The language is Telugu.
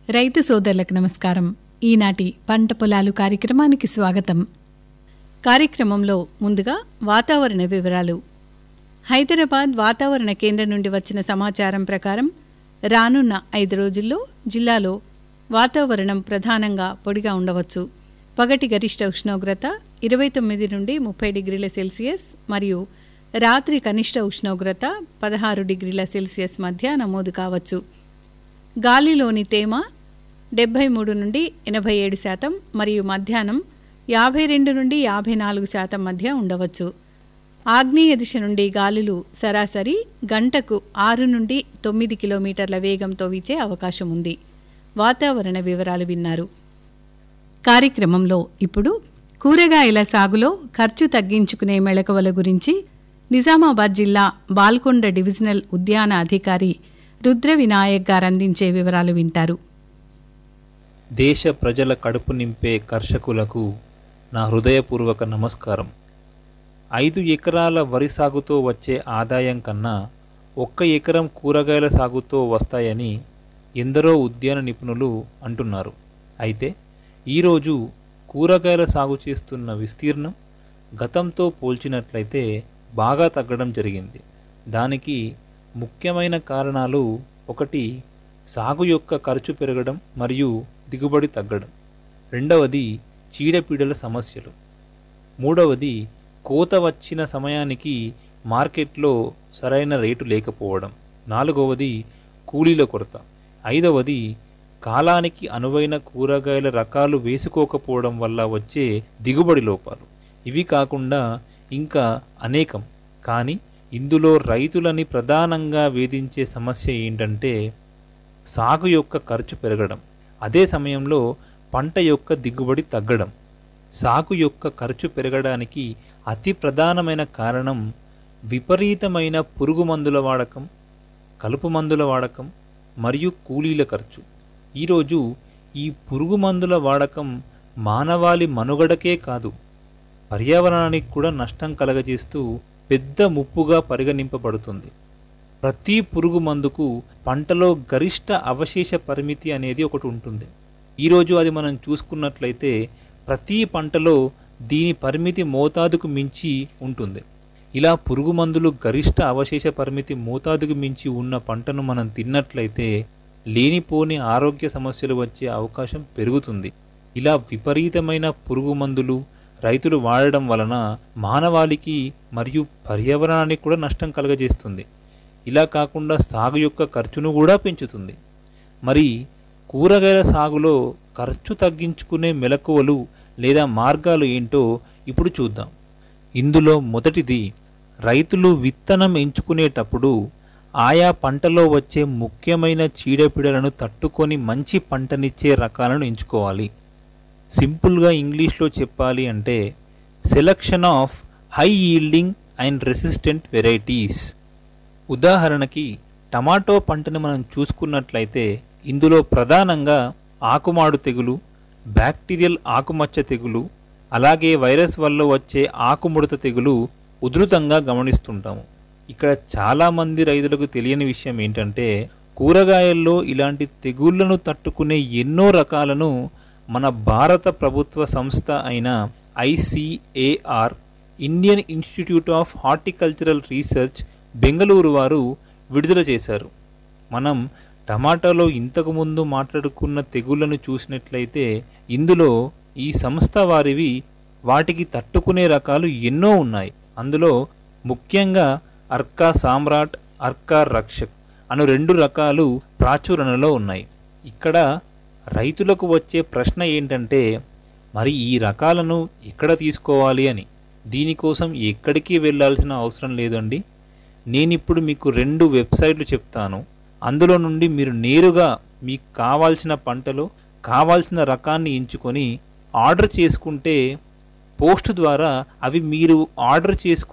రైతు సోదరులకు నమస్కారం ఈనాటి పంట పొలాలు కార్యక్రమానికి స్వాగతం కార్యక్రమంలో ముందుగా వాతావరణ వివరాలు హైదరాబాద్ వాతావరణ కేంద్రం నుండి వచ్చిన సమాచారం ప్రకారం రానున్న ఐదు రోజుల్లో జిల్లాలో వాతావరణం ప్రధానంగా పొడిగా ఉండవచ్చు పగటి గరిష్ట ఉష్ణోగ్రత ఇరవై తొమ్మిది నుండి ముప్పై డిగ్రీల సెల్సియస్ మరియు రాత్రి కనిష్ట ఉష్ణోగ్రత పదహారు డిగ్రీల సెల్సియస్ మధ్య నమోదు కావచ్చు గాలిలోని తేమ డెబ్బై మూడు నుండి ఎనభై ఏడు శాతం మరియు మధ్యాహ్నం యాభై రెండు నుండి యాభై నాలుగు శాతం మధ్య ఉండవచ్చు ఆగ్నేయ దిశ నుండి గాలులు సరాసరి గంటకు ఆరు నుండి తొమ్మిది కిలోమీటర్ల వేగంతో వీచే అవకాశం ఉంది వాతావరణ వివరాలు విన్నారు కార్యక్రమంలో ఇప్పుడు కూరగాయల సాగులో ఖర్చు తగ్గించుకునే మెళకువల గురించి నిజామాబాద్ జిల్లా బాల్కొండ డివిజనల్ ఉద్యాన అధికారి రుద్ర వినాయక్ గారు అందించే వివరాలు వింటారు దేశ ప్రజల కడుపు నింపే కర్షకులకు నా హృదయపూర్వక నమస్కారం ఐదు ఎకరాల వరి సాగుతో వచ్చే ఆదాయం కన్నా ఒక్క ఎకరం కూరగాయల సాగుతో వస్తాయని ఎందరో ఉద్యాన నిపుణులు అంటున్నారు అయితే ఈరోజు కూరగాయల సాగు చేస్తున్న విస్తీర్ణం గతంతో పోల్చినట్లయితే బాగా తగ్గడం జరిగింది దానికి ముఖ్యమైన కారణాలు ఒకటి సాగు యొక్క ఖర్చు పెరగడం మరియు దిగుబడి తగ్గడం రెండవది చీడపీడల సమస్యలు మూడవది కోత వచ్చిన సమయానికి మార్కెట్లో సరైన రేటు లేకపోవడం నాలుగవది కూలీల కొరత ఐదవది కాలానికి అనువైన కూరగాయల రకాలు వేసుకోకపోవడం వల్ల వచ్చే దిగుబడి లోపాలు ఇవి కాకుండా ఇంకా అనేకం కానీ ఇందులో రైతులని ప్రధానంగా వేధించే సమస్య ఏంటంటే సాగు యొక్క ఖర్చు పెరగడం అదే సమయంలో పంట యొక్క దిగుబడి తగ్గడం సాగు యొక్క ఖర్చు పెరగడానికి అతి ప్రధానమైన కారణం విపరీతమైన పురుగు మందుల వాడకం కలుపు మందుల వాడకం మరియు కూలీల ఖర్చు ఈరోజు ఈ పురుగు మందుల వాడకం మానవాళి మనుగడకే కాదు పర్యావరణానికి కూడా నష్టం కలగజేస్తూ పెద్ద ముప్పుగా పరిగణింపబడుతుంది ప్రతి పురుగు మందుకు పంటలో గరిష్ట అవశేష పరిమితి అనేది ఒకటి ఉంటుంది ఈరోజు అది మనం చూసుకున్నట్లయితే ప్రతి పంటలో దీని పరిమితి మోతాదుకు మించి ఉంటుంది ఇలా పురుగు మందులు గరిష్ట అవశేష పరిమితి మోతాదుకు మించి ఉన్న పంటను మనం తిన్నట్లయితే లేనిపోని ఆరోగ్య సమస్యలు వచ్చే అవకాశం పెరుగుతుంది ఇలా విపరీతమైన పురుగు మందులు రైతులు వాడడం వలన మానవాళికి మరియు పర్యావరణానికి కూడా నష్టం కలగజేస్తుంది ఇలా కాకుండా సాగు యొక్క ఖర్చును కూడా పెంచుతుంది మరి కూరగాయల సాగులో ఖర్చు తగ్గించుకునే మెలకువలు లేదా మార్గాలు ఏంటో ఇప్పుడు చూద్దాం ఇందులో మొదటిది రైతులు విత్తనం ఎంచుకునేటప్పుడు ఆయా పంటలో వచ్చే ముఖ్యమైన చీడపీడలను తట్టుకొని మంచి పంటనిచ్చే రకాలను ఎంచుకోవాలి సింపుల్గా ఇంగ్లీష్లో చెప్పాలి అంటే selection of high yielding and resistant varieties ఉదాహరణకి టమాటో పంటను మనం చూసుకున్నట్లయితే ఇందులో ప్రధానంగా ఆకుమాడు తెగులు బ్యాక్టీరియల్ ఆకుమచ్చ తెగులు అలాగే వైరస్ వల్ల వచ్చే ఆకుముడత తెగులు ఉధృతంగా గమనిస్తుంటాము ఇక్కడ చాలామంది రైతులకు తెలియని విషయం ఏంటంటే కూరగాయల్లో ఇలాంటి తెగుళ్లను తట్టుకునే ఎన్నో రకాలను మన భారత ప్రభుత్వ సంస్థ అయిన ICAR Indian Institute of Horticultural Research Bengaluru వారు విడుదల చేశారు మనం టమాటాలో ఇంతకుముందు మాట్లాడుకున్న తెగుళ్లను చూసినట్లయితే ఇందులో ఈ సంస్థ వారివి వాటికి తట్టుకునే రకాలు ఎన్నో ఉన్నాయి అందులో ముఖ్యంగా అర్కా సామ్రాట్ అర్కా రక్షక్ అను రెండు రకాలు ప్రాచురణలో ఉన్నాయి ఇక్కడ రైతులకు వచ్చే ప్రశ్న ఏంటంటే మరి ఈ రకాలను ఎక్కడ తీసుకోవాలి అని దీనికోసం ఎక్కడికి వెళ్ళాల్సిన అవసరం లేదండి నేనిప్పుడు మీకు రెండు వెబ్సైట్లు చెప్తాను అందులో నుండి మీరు నేరుగా మీకు కావాల్సిన పంటలో కావాల్సిన రకాన్ని ఎంచుకొని ఆర్డర్ చేసుకుంటే పోస్ట్ ద్వారా అవి మీరు ఆర్డర్ చేసుకున్న